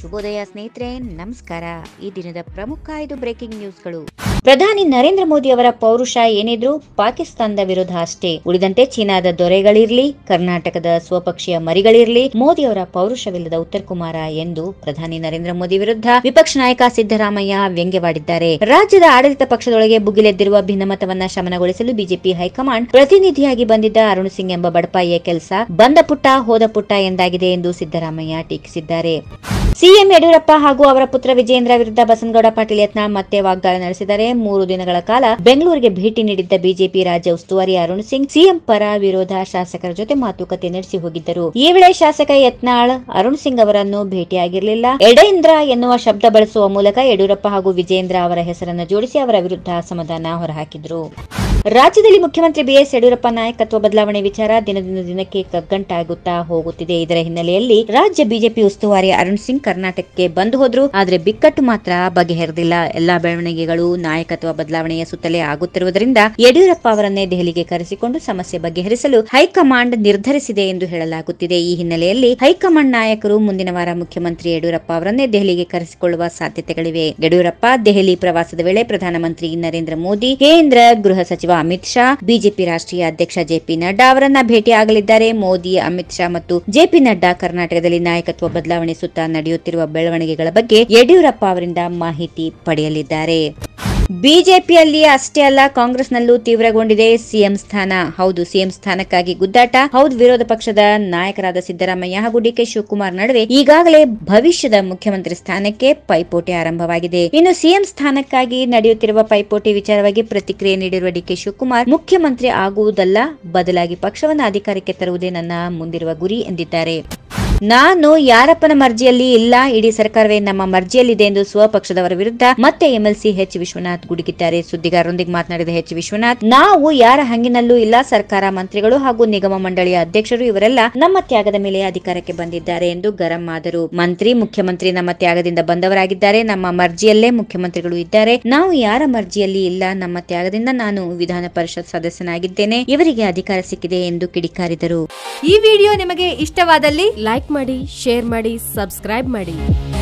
ಶುಭೋದಯ ಸ್ನೇಹಿತರೆ ನಮಸ್ಕಾರ ಈ ದಿನದ ಪ್ರಮುಖ ಐದು ಬ್ರೇಕಿಂಗ್ ನ್ಯೂಸ್ಗಳು ಪ್ರಧಾನಿ ನರೇಂದ್ರ ಮೋದಿ ಅವರ ಪೌರುಷ ಏನಿದ್ರು ಪಾಕಿಸ್ತಾನದ ವಿರುದ್ಧ ಅಷ್ಟೇ ಉಳಿದಂತೆ ಚೀನಾದ ದೊರೆಗಳಿರ್ಲಿ ಕರ್ನಾಟಕದ ಸ್ವಪಕ್ಷೀಯ ಮರಿಗಳಿರ್ಲಿ ಮೋದಿ ಅವರ ಪೌರುಷವಿಲ್ಲದ ಉತ್ತರ ಕುಮಾರ ಎಂದು ಪ್ರಧಾನಿ ನರೇಂದ್ರ ಮೋದಿ ವಿರುದ್ಧ ವಿಪಕ್ಷ ನಾಯಕ ಸಿದ್ದರಾಮಯ್ಯ ವ್ಯಂಗ್ಯವಾಡಿದ್ದಾರೆ ರಾಜ್ಯದ ಆಡಳಿತ ಪಕ್ಷದೊಳಗೆ ಭುಗಿಲೆದ್ದಿರುವ ಭಿನ್ನಮತವನ್ನ ಶಮನಗೊಳಿಸಲು ಬಿಜೆಪಿ ಹೈಕಮಾಂಡ್ ಪ್ರತಿನಿಧಿಯಾಗಿ ಬಂದಿದ್ದ ಅರುಣ್ ಸಿಂಗ್ ಎಂಬ ಬಡಪಾಯಿಯ ಕೆಲಸ ಬಂದ ಪುಟ್ಟ ಹೋದ ಪುಟ್ಟ ಎಂದಾಗಿದೆ ಎಂದು ಸಿದ್ದರಾಮಯ್ಯ ಟೀಕಿಸಿದ್ದಾರೆ ಸಿಎಂ ಯಡಿಯೂರಪ್ಪ ಹಾಗೂ ಅವರ ಪುತ್ರ ವಿಜೇಂದ್ರ ವಿರುದ್ಧ ಬಸನಗೌಡ ಪಾಟೀಲ್ ಯತ್ನಾಳ್ ಮತ್ತೆ ವಾಗ್ದಾಳಿ ನಡೆಸಿದ್ದಾರೆ ಮೂರು ದಿನಗಳ ಕಾಲ ಬೆಂಗಳೂರಿಗೆ ಭೇಟಿ ನೀಡಿದ್ದ ಬಿಜೆಪಿ ರಾಜ್ಯ ಉಸ್ತುವಾರಿ ಅರುಣ್ ಸಿಂಗ್ ಸಿಎಂ ಪರ ವಿರೋಧ ಶಾಸಕರ ಜೊತೆ ಮಾತುಕತೆ ನಡೆಸಿ ಹೋಗಿದ್ದರು ಈ ವೇಳೆ ಶಾಸಕ ಯತ್ನಾಳ್ ಅರುಣ್ ಸಿಂಗ್ ಅವರನ್ನು ಭೇಟಿಯಾಗಿರಲಿಲ್ಲ ಎಡೇಂದ್ರ ಎನ್ನುವ ಶಬ್ದ ಬಳಸುವ ಮೂಲಕ ಯಡಿಯೂರಪ್ಪ ಹಾಗೂ ವಿಜೇಂದ್ರ ಅವರ ಹೆಸರನ್ನು ಜೋಡಿಸಿ ಅವರ ವಿರುದ್ಧ ಅಸಮಾಧಾನ ಹೊರಹಾಕಿದ್ರು ರಾಜ್ಯದಲ್ಲಿ ಮುಖ್ಯಮಂತ್ರಿ ಬಿಎಸ್ ಯಡಿಯೂರಪ್ಪ ನಾಯಕತ್ವ ಬದಲಾವಣೆ ವಿಚಾರ ದಿನದಿಂದ ದಿನಕ್ಕೆ ಕಗ್ಗಂಟಾಗುತ್ತಾ ಹೋಗುತ್ತಿದೆ ಇದರ ಹಿನ್ನೆಲೆಯಲ್ಲಿ ರಾಜ್ಯ ಬಿಜೆಪಿ ಉಸ್ತುವಾರಿ ಅರುಣ್ ಸಿಂಗ್ ಕರ್ನಾಟಕಕ್ಕೆ ಬಂದು ಹೋದ್ರು ಆದ್ರೆ ಬಿಕ್ಕಟ್ಟು ಮಾತ್ರ ಬಗೆಹರಿದಿಲ್ಲ ಎಲ್ಲಾ ಬೆಳವಣಿಗೆಗಳು ನಾಯಕತ್ವ ಬದಲಾವಣೆಯ ಸುತ್ತಲೇ ಆಗುತ್ತಿರುವುದರಿಂದ ಯಡಿಯೂರಪ್ಪ ಅವರನ್ನೇ ದೆಹಲಿಗೆ ಕರೆಸಿಕೊಂಡು ಸಮಸ್ಯೆ ಬಗೆಹರಿಸಲು ಹೈಕಮಾಂಡ್ ನಿರ್ಧರಿಸಿದೆ ಎಂದು ಹೇಳಲಾಗುತ್ತಿದೆ ಈ ಹಿನ್ನೆಲೆಯಲ್ಲಿ ಹೈಕಮಾಂಡ್ ನಾಯಕರು ಮುಂದಿನ ವಾರ ಮುಖ್ಯಮಂತ್ರಿ ಯಡಿಯೂರಪ್ಪ ಅವರನ್ನೇ ದೆಹಲಿಗೆ ಕರೆಸಿಕೊಳ್ಳುವ ಸಾಧ್ಯತೆಗಳಿವೆ ಯಡಿಯೂರಪ್ಪ ದೆಹಲಿ ಪ್ರವಾಸದ ವೇಳೆ ಪ್ರಧಾನಮಂತ್ರಿ ನರೇಂದ್ರ ಮೋದಿ ಕೇಂದ್ರ ಗೃಹ ಸಚಿವ ಅಮಿತ್ ಶಾ ಬಿಜೆಪಿ ರಾಷ್ಟ್ರೀಯ ಅಧ್ಯಕ್ಷ ಜೆಪಿ ನಡ್ಡಾ ಅವರನ್ನ ಭೇಟಿಯಾಗಲಿದ್ದಾರೆ ಮೋದಿ ಅಮಿತ್ ಶಾ ಮತ್ತು ಜೆಪಿ ನಡ್ಡಾ ಕರ್ನಾಟಕದಲ್ಲಿ ನಾಯಕತ್ವ ಬದಲಾವಣೆ ಸುತ್ತ ನಡೆಯುತ್ತಿರುವ ಬೆಳವಣಿಗೆಗಳ ಬಗ್ಗೆ ಯಡಿಯೂರಪ್ಪ ಅವರಿಂದ ಮಾಹಿತಿ ಪಡೆಯಲಿದ್ದಾರೆ ಬಿಜೆಪಿಯಲ್ಲಿ ಅಷ್ಟೇ ಅಲ್ಲ ಕಾಂಗ್ರೆಸ್ನಲ್ಲೂ ತೀವ್ರಗೊಂಡಿದೆ ಸಿಎಂ ಸ್ಥಾನ ಹೌದು ಸಿಎಂ ಸ್ಥಾನಕ್ಕಾಗಿ ಗುದ್ದಾಟ ಹೌದು ವಿರೋಧ ಪಕ್ಷದ ನಾಯಕರಾದ ಸಿದ್ದರಾಮಯ್ಯ ಹಾಗೂ ಡಿಕೆ ಶಿವಕುಮಾರ್ ನಡುವೆ ಈಗಾಗಲೇ ಭವಿಷ್ಯದ ಮುಖ್ಯಮಂತ್ರಿ ಸ್ಥಾನಕ್ಕೆ ಪೈಪೋಟಿ ಆರಂಭವಾಗಿದೆ ಇನ್ನು ಸಿಎಂ ಸ್ಥಾನಕ್ಕಾಗಿ ನಡೆಯುತ್ತಿರುವ ಪೈಪೋಟಿ ವಿಚಾರವಾಗಿ ಪ್ರತಿಕ್ರಿಯೆ ನೀಡಿರುವ ಡಿಕೆ ಶಿವಕುಮಾರ್ ಮುಖ್ಯಮಂತ್ರಿ ಆಗುವುದಲ್ಲ ಬದಲಾಗಿ ಪಕ್ಷವನ್ನು ಅಧಿಕಾರಕ್ಕೆ ತರುವುದೇ ನನ್ನ ಮುಂದಿರುವ ಗುರಿ ಎಂದಿದ್ದಾರೆ ನಾನು ಯಾರಪ್ಪನ ಮರ್ಜಿಯಲ್ಲಿ ಇಲ್ಲ ಇಡೀ ಸರ್ಕಾರವೇ ನಮ್ಮ ಮರ್ಜಿಯಲ್ಲಿದೆ ಎಂದು ಸ್ವಪಕ್ಷದವರ ವಿರುದ್ಧ ಮತ್ತೆ ಎಂಎಲ್ಸಿ ಎಚ್ ವಿಶ್ವನಾಥ್ ಗುಡುಗಿದ್ದಾರೆ ಸುದ್ದಿಗಾರರೊಂದಿಗೆ ಮಾತನಾಡಿದ ಎಚ್ ವಿಶ್ವನಾಥ್ ನಾವು ಯಾರ ಹಂಗಿನಲ್ಲೂ ಇಲ್ಲ ಸರ್ಕಾರ ಮಂತ್ರಿಗಳು ಹಾಗೂ ನಿಗಮ ಮಂಡಳಿಯ ಅಧ್ಯಕ್ಷರು ಇವರೆಲ್ಲ ನಮ್ಮ ತ್ಯಾಗದ ಮೇಲೆ ಅಧಿಕಾರಕ್ಕೆ ಬಂದಿದ್ದಾರೆ ಎಂದು ಗರಂ ಆದರು ಮಂತ್ರಿ ಮುಖ್ಯಮಂತ್ರಿ ನಮ್ಮ ತ್ಯಾಗದಿಂದ ಬಂದವರಾಗಿದ್ದಾರೆ ನಮ್ಮ ಮರ್ಜಿಯಲ್ಲೇ ಮುಖ್ಯಮಂತ್ರಿಗಳು ಇದ್ದಾರೆ ನಾವು ಯಾರ ಮರ್ಜಿಯಲ್ಲಿ ಇಲ್ಲ ನಮ್ಮ ತ್ಯಾಗದಿಂದ ನಾನು ವಿಧಾನ ಪರಿಷತ್ ಸದಸ್ಯನಾಗಿದ್ದೇನೆ ಇವರಿಗೆ ಅಧಿಕಾರ ಸಿಕ್ಕಿದೆ ಎಂದು ಕಿಡಿಕಾರಿದರು ಈ ವಿಡಿಯೋ ನಿಮಗೆ ಇಷ್ಟವಾದಲ್ಲಿ ಲೈಕ್ ಮಾಡಿ ಶೇರ್ ಮಾಡಿ ಸಬ್ಸ್ಕ್ರೈಬ್ ಮಾಡಿ